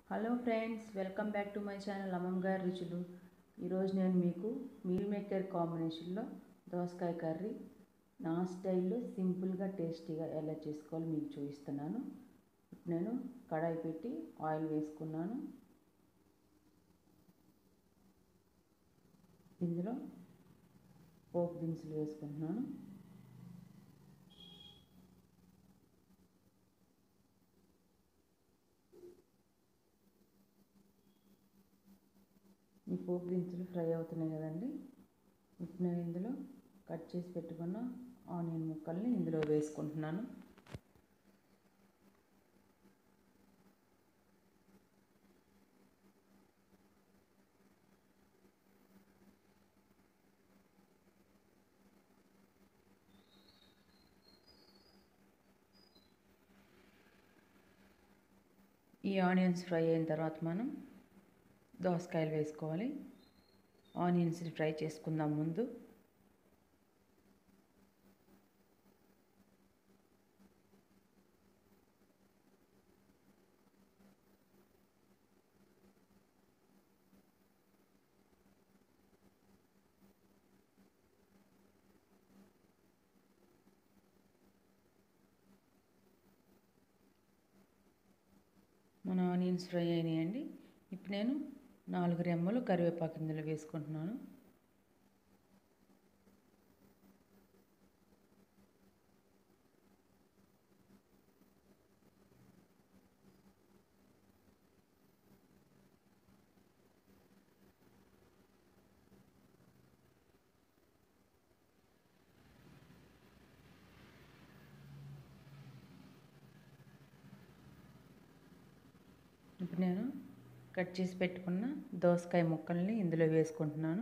hello friends welcome back to my channel అమ్మమ్మ గారి రుచులు ఈరోజు నేను మీకు మీల్ మేకర్ కాంబినేషన్లో దోసకాయ కర్రీ నా స్టైల్లో సింపుల్గా టేస్టీగా ఎలా చేసుకోవాలో మీకు చూపిస్తున్నాను ఇప్పుడు నేను కడాయి పెట్టి ఆయిల్ వేసుకున్నాను ఇందులో పోపు దినుసులు వేసుకుంటున్నాను ఈ పోపు దినుసులు ఫ్రై అవుతున్నాయి కదండి ఇప్పుడు నేను ఇందులో కట్ చేసి పెట్టుకున్న ఆనియన్ ముక్కల్ని ఇందులో వేసుకుంటున్నాను ఈ ఆనియన్స్ ఫ్రై అయిన తర్వాత మనం దోసకాయలు వేసుకోవాలి ఆనియన్స్ని ఫ్రై చేసుకుందాం ముందు మన ఆనియన్స్ ఫ్రై అయినాయండి ఇప్పుడు నేను నాలుగు రెమ్మలు కరివేపాకు ఇందులో వేసుకుంటున్నాను ఇప్పుడు నేను కట్ చేసి పెట్టుకున్న దోసకాయ ముక్కల్ని ఇందులో వేసుకుంటున్నాను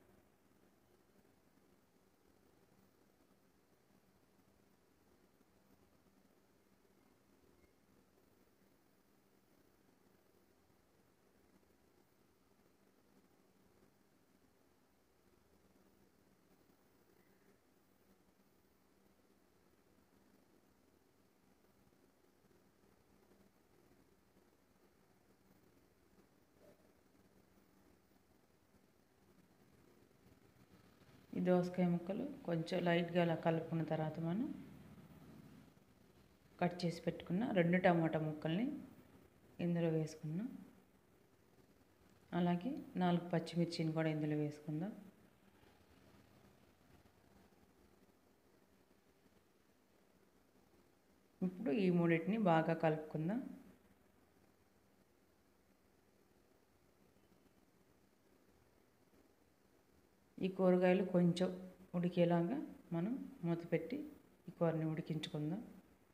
ఈ దోసకాయ ముక్కలు కొంచెం లైట్గా అలా కలుపుకున్న తర్వాత మనం కట్ చేసి పెట్టుకున్న రెండు టమాటా ముక్కల్ని ఇందులో వేసుకుందాం అలాగే నాలుగు పచ్చిమిర్చిని కూడా ఇందులో వేసుకుందాం ఇప్పుడు ఈ మూడింటిని బాగా కలుపుకుందాం ఈ కూరగాయలు కొంచెం ఉడికేలాగా మనం మూత పెట్టి ఈ కూరని ఉడికించుకుందాం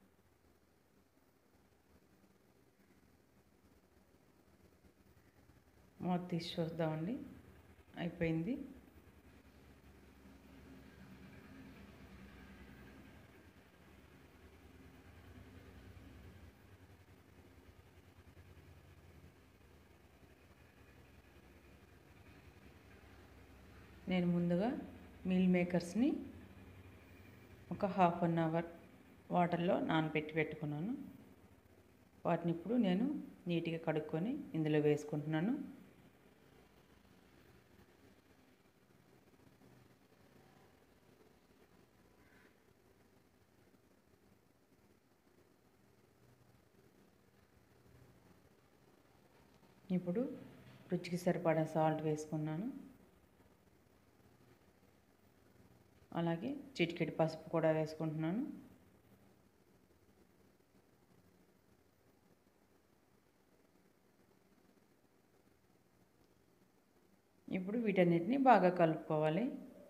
మూత తీసి చూద్దామండి అయిపోయింది నేను ముందుగా మీల్ మేకర్స్ని ఒక హాఫ్ అన్ అవర్ వాటర్లో నానబెట్టి పెట్టుకున్నాను వాటిని ఇప్పుడు నేను నీట్గా కడుక్కొని ఇందులో వేసుకుంటున్నాను ఇప్పుడు రుచికి సరిపడా సాల్ట్ వేసుకున్నాను అలాగే చిటికెడి పసుపు కూడా వేసుకుంటున్నాను ఇప్పుడు వీటన్నిటిని బాగా కలుపుకోవాలి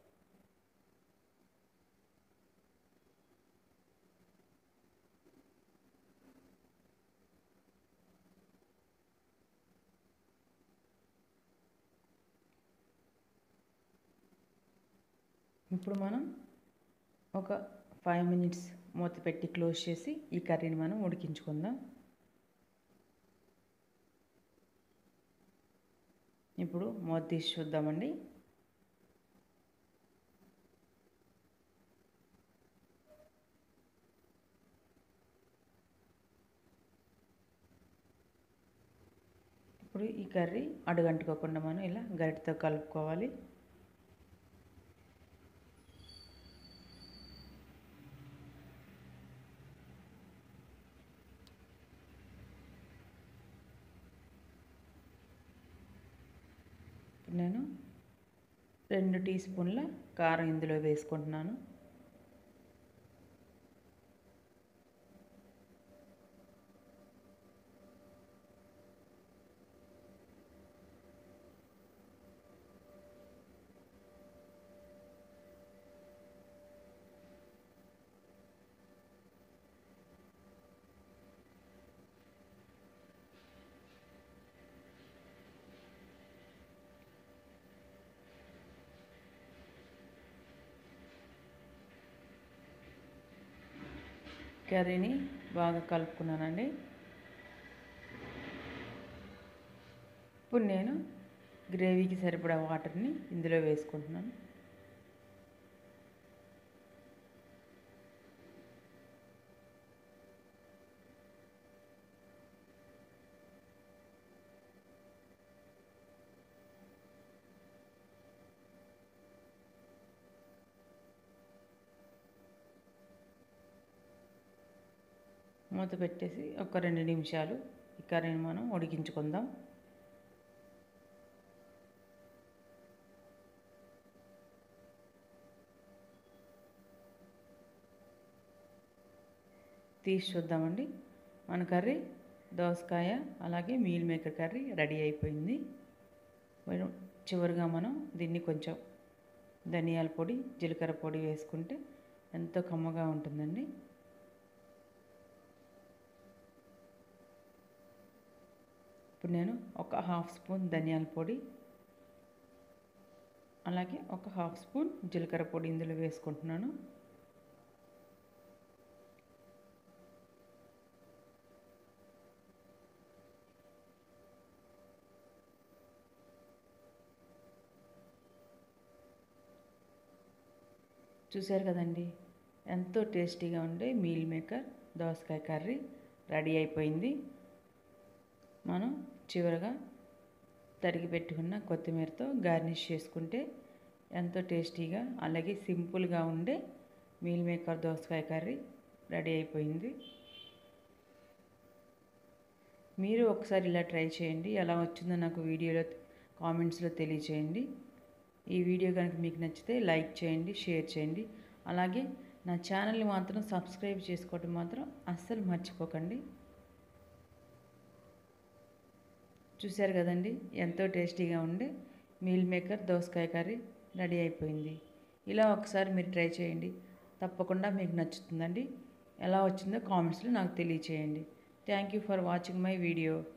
ఇప్పుడు మనం ఒక ఫైవ్ మినిట్స్ మూత పెట్టి క్లోజ్ చేసి ఈ కర్రీని మనం ఉడికించుకుందాం ఇప్పుడు మూత తీసి చూద్దామండి ఇప్పుడు ఈ కర్రీ అడుగంటుకోకుండా మనం ఇలా గరిటతో కలుపుకోవాలి ఇప్పుడు నేను రెండు టీ స్పూన్ల కారం ఇందులో వేసుకుంటున్నాను కర్రీని బాగా కలుపుకున్నానండి ఇప్పుడు నేను గ్రేవీకి సరిపడా వాటర్ని ఇందులో వేసుకుంటున్నాను మూత పెట్టేసి ఒక రెండు నిమిషాలు ఈ కర్రీని మనం ఉడికించుకుందాం తీసి చూద్దామండి మన కర్రీ దోసకాయ అలాగే మీల్ మేకర్ కర్రీ రెడీ అయిపోయింది మనం చివరిగా మనం దీన్ని కొంచెం ధనియాల పొడి జీలకర్ర పొడి వేసుకుంటే ఎంతో కమ్మగా ఉంటుందండి ఇప్పుడు నేను ఒక హాఫ్ స్పూన్ ధనియాల పొడి అలాగే ఒక హాఫ్ స్పూన్ జీలకర్ర పొడి ఇందులో వేసుకుంటున్నాను చూశారు కదండి ఎంతో టేస్టీగా ఉండే మీల్ మేకర్ దోసకాయ కర్రీ రెడీ అయిపోయింది మనం చివరగా తరిగి పెట్టుకున్న కొత్తిమీరతో గార్నిష్ చేసుకుంటే ఎంతో టేస్టీగా అలాగే సింపుల్గా ఉండే మీల్ మేకర్ దోసకాయ కర్రీ రెడీ అయిపోయింది మీరు ఒకసారి ఇలా ట్రై చేయండి ఎలా వచ్చిందో నాకు వీడియోలో కామెంట్స్లో తెలియచేయండి ఈ వీడియో కనుక మీకు నచ్చితే లైక్ చేయండి షేర్ చేయండి అలాగే నా ఛానల్ని మాత్రం సబ్స్క్రైబ్ చేసుకోవడం మాత్రం అస్సలు మర్చిపోకండి చూశారు కదండి ఎంతో టేస్టీగా ఉండే మీల్ మేకర్ దోసకాయ కర్రీ రెడీ అయిపోయింది ఇలా ఒకసారి మీరు ట్రై చేయండి తప్పకుండా మీకు నచ్చుతుందండి ఎలా వచ్చిందో కామెంట్స్లో నాకు తెలియచేయండి thank you for watching my video